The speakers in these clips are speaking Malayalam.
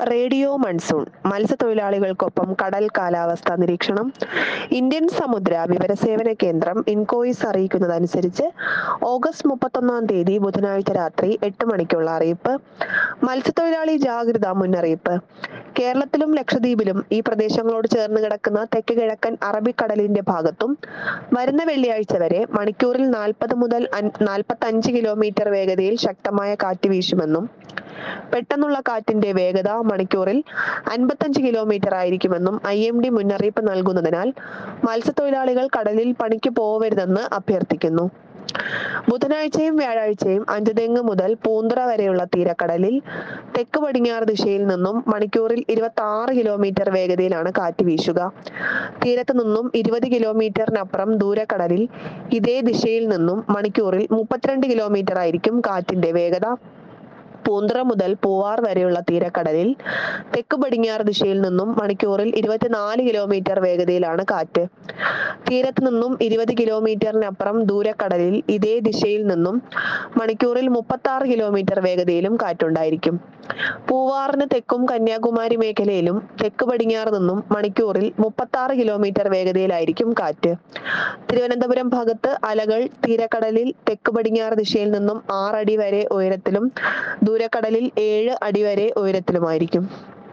റേഡിയോ മൺസൂൺ മത്സ്യത്തൊഴിലാളികൾക്കൊപ്പം കടൽ കാലാവസ്ഥാ നിരീക്ഷണം ഇന്ത്യൻ സമുദ്ര വിവരസേവന കേന്ദ്രം ഇൻകോയിസ് അറിയിക്കുന്നതനുസരിച്ച് ഓഗസ്റ്റ് മുപ്പത്തൊന്നാം തീയതി ബുധനാഴ്ച രാത്രി എട്ട് മണിക്കുള്ള അറിയിപ്പ് മത്സ്യത്തൊഴിലാളി ജാഗ്രതാ മുന്നറിയിപ്പ് കേരളത്തിലും ലക്ഷദ്വീപിലും ഈ പ്രദേശങ്ങളോട് ചേർന്ന് കിടക്കുന്ന തെക്ക് കിഴക്കൻ അറബിക്കടലിന്റെ ഭാഗത്തും വരുന്ന വെള്ളിയാഴ്ച വരെ മണിക്കൂറിൽ നാൽപ്പത് മുതൽ നാൽപ്പത്തി അഞ്ച് കിലോമീറ്റർ വേഗതയിൽ ശക്തമായ കാറ്റ് വീശുമെന്നും പെട്ടെന്നുള്ള കാറ്റിന്റെ വേഗത മണിക്കൂറിൽ അൻപത്തഞ്ച് കിലോമീറ്റർ ആയിരിക്കുമെന്നും ഐ എം ഡി മുന്നറിയിപ്പ് നൽകുന്നതിനാൽ മത്സ്യത്തൊഴിലാളികൾ കടലിൽ പണിക്ക് പോവരുതെന്ന് അഭ്യർത്ഥിക്കുന്നു ബുധനാഴ്ചയും വ്യാഴാഴ്ചയും അഞ്ചുതെങ്ങ് മുതൽ പൂന്തറ വരെയുള്ള തീരക്കടലിൽ തെക്ക് പടിഞ്ഞാറ് ദിശയിൽ നിന്നും മണിക്കൂറിൽ ഇരുപത്തി ആറ് കിലോമീറ്റർ വേഗതയിലാണ് കാറ്റ് വീശുക തീരത്ത് നിന്നും ഇരുപത് കിലോമീറ്ററിനപ്പുറം ദൂരക്കടലിൽ ഇതേ ദിശയിൽ നിന്നും മണിക്കൂറിൽ മുപ്പത്തിരണ്ട് കിലോമീറ്റർ ആയിരിക്കും കാറ്റിന്റെ വേഗത പൂന്തറ മുതൽ പൂവാർ വരെയുള്ള തീരക്കടലിൽ തെക്ക് പടിഞ്ഞാറ് ദിശയിൽ നിന്നും മണിക്കൂറിൽ ഇരുപത്തിനാല് കിലോമീറ്റർ വേഗതയിലാണ് കാറ്റ് തീരത്ത് നിന്നും ഇരുപത് കിലോമീറ്ററിനപ്പുറം ദൂരക്കടലിൽ ഇതേ ദിശയിൽ നിന്നും മണിക്കൂറിൽ മുപ്പത്തി ആറ് കിലോമീറ്റർ വേഗതയിലും കാറ്റുണ്ടായിരിക്കും പൂവാറിന് തെക്കും കന്യാകുമാരി മേഖലയിലും തെക്ക് പടിഞ്ഞാറ് നിന്നും മണിക്കൂറിൽ മുപ്പത്തി ആറ് കിലോമീറ്റർ വേഗതയിലായിരിക്കും കാറ്റ് തിരുവനന്തപുരം ഭാഗത്ത് അലകൾ തീരക്കടലിൽ തെക്ക് പടിഞ്ഞാറ് ദിശയിൽ നിന്നും ആറടി വരെ ഉയരത്തിലും ദൂരക്കടലിൽ ഏഴ് അടി വരെ ഉയരത്തിലുമായിരിക്കും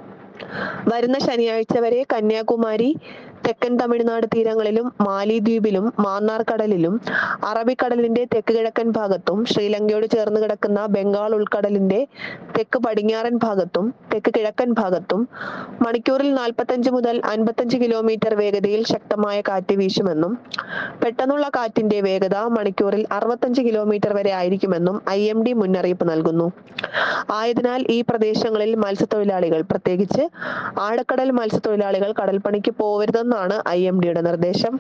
വരുന്ന ശനിയാഴ്ച വരെ കന്യാകുമാരി തെക്കൻ തമിഴ്നാട് തീരങ്ങളിലും മാലിദ്വീപിലും മാന്നാർ കടലിലും അറബിക്കടലിന്റെ തെക്ക് കിഴക്കൻ ഭാഗത്തും ശ്രീലങ്കയോട് ചേർന്ന് കിടക്കുന്ന ബംഗാൾ ഉൾക്കടലിന്റെ തെക്ക് പടിഞ്ഞാറൻ ഭാഗത്തും തെക്ക് കിഴക്കൻ ഭാഗത്തും മണിക്കൂറിൽ നാൽപ്പത്തഞ്ച് മുതൽ അൻപത്തഞ്ച് കിലോമീറ്റർ വേഗതയിൽ ശക്തമായ കാറ്റ് വീശുമെന്നും പെട്ടെന്നുള്ള കാറ്റിന്റെ വേഗത മണിക്കൂറിൽ അറുപത്തഞ്ച് കിലോമീറ്റർ വരെ ആയിരിക്കുമെന്നും ഐ എം ഡി മുന്നറിയിപ്പ് നൽകുന്നു ആയതിനാൽ ഈ പ്രദേശങ്ങളിൽ മത്സ്യത്തൊഴിലാളികൾ പ്രത്യേകിച്ച് ആഴക്കടൽ മത്സ്യത്തൊഴിലാളികൾ കടൽപ്പണിക്ക് പോവരുതെന്നാണ് ഐ എം ഡിയുടെ നിർദ്ദേശം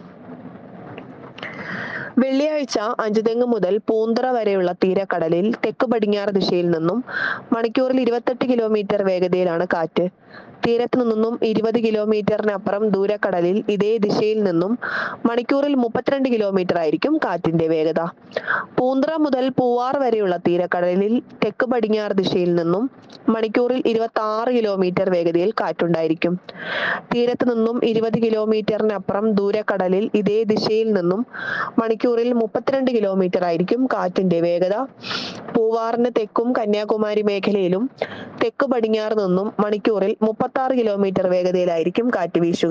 വെള്ളിയാഴ്ച അഞ്ചുതെങ്ങ് മുതൽ പൂന്തറ വരെയുള്ള തീരക്കടലിൽ തെക്ക് പടിഞ്ഞാറ് ദിശയിൽ നിന്നും മണിക്കൂറിൽ ഇരുപത്തെട്ട് കിലോമീറ്റർ വേഗതയിലാണ് കാറ്റ് തീരത്ത് നിന്നും ഇരുപത് കിലോമീറ്ററിനപ്പുറം ദൂരക്കടലിൽ ഇതേ ദിശയിൽ നിന്നും മണിക്കൂറിൽ മുപ്പത്തിരണ്ട് കിലോമീറ്റർ ആയിരിക്കും കാറ്റിന്റെ വേഗത പൂന്തറ മുതൽ പൂവാർ വരെയുള്ള തീരക്കടലിൽ തെക്ക് പടിഞ്ഞാറ് ദിശയിൽ നിന്നും മണിക്കൂറിൽ ഇരുപത്തി ആറ് കിലോമീറ്റർ വേഗതയിൽ കാറ്റുണ്ടായിരിക്കും തീരത്ത് നിന്നും ഇരുപത് കിലോമീറ്ററിനപ്പുറം ദൂരക്കടലിൽ ഇതേ ദിശയിൽ നിന്നും മണിക്കൂറിൽ മുപ്പത്തിരണ്ട് കിലോമീറ്റർ ആയിരിക്കും കാറ്റിന്റെ വേഗത പൂവാറിന് തെക്കും കന്യാകുമാരി മേഖലയിലും തെക്ക് പടിഞ്ഞാറ് നിന്നും മണിക്കൂറിൽ മുപ്പത്തി ആറ് കിലോമീറ്റർ വേഗതയിലായിരിക്കും കാറ്റ് വീശുക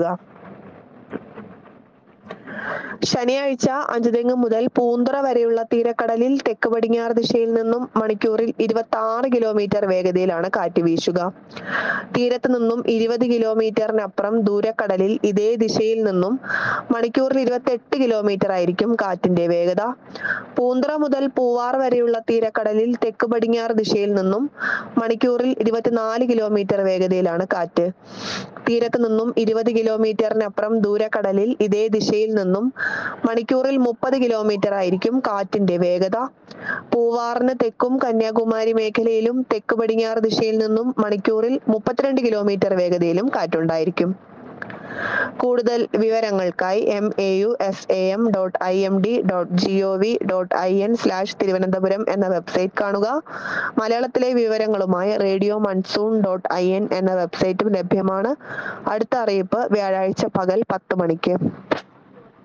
ശനിയാഴ്ച അഞ്ചുതെങ്ങ് മുതൽ പൂന്തറ വരെയുള്ള തീരക്കടലിൽ തെക്ക് പടിഞ്ഞാറ് ദിശയിൽ നിന്നും മണിക്കൂറിൽ ഇരുപത്തി ആറ് കിലോമീറ്റർ വേഗതയിലാണ് കാറ്റ് വീശുക തീരത്ത് നിന്നും ഇരുപത് കിലോമീറ്ററിനപ്പുറം ദൂരക്കടലിൽ ഇതേ ദിശയിൽ നിന്നും മണിക്കൂറിൽ ഇരുപത്തെട്ട് കിലോമീറ്റർ ആയിരിക്കും കാറ്റിന്റെ വേഗത പൂന്തറ മുതൽ പൂവാർ വരെയുള്ള തീരക്കടലിൽ തെക്ക് പടിഞ്ഞാറ് ദിശയിൽ നിന്നും മണിക്കൂറിൽ ഇരുപത്തിനാല് കിലോമീറ്റർ വേഗതയിലാണ് കാറ്റ് തീരത്ത് നിന്നും ഇരുപത് കിലോമീറ്ററിനപ്പുറം ദൂരക്കടലിൽ ഇതേ ദിശയിൽ നിന്നും മണിക്കൂറിൽ മുപ്പത് കിലോമീറ്റർ ആയിരിക്കും കാറ്റിന്റെ വേഗത പൂവാറിന് തെക്കും കന്യാകുമാരി മേഖലയിലും തെക്ക് പടിഞ്ഞാറ് ദിശയിൽ നിന്നും മണിക്കൂറിൽ മുപ്പത്തിരണ്ട് കിലോമീറ്റർ വേഗതയിലും കാറ്റുണ്ടായിരിക്കും കൂടുതൽ വിവരങ്ങൾക്കായി M A U S A M dot I M D dot G O V dot I N slash Thiruvananthapuram എന്ന വെബ്സൈറ്റ് കാണുക മലയാളത്തിലെ വിവരങ്ങളുമായി radio monsoon dot I N എന്ന വെബ്സൈറ്റും ലഭ്യമാണ് അടുത്ത അറിയിപ്പ് വ്യാഴാഴ്ച പകൽ പത്ത് മണിക്ക്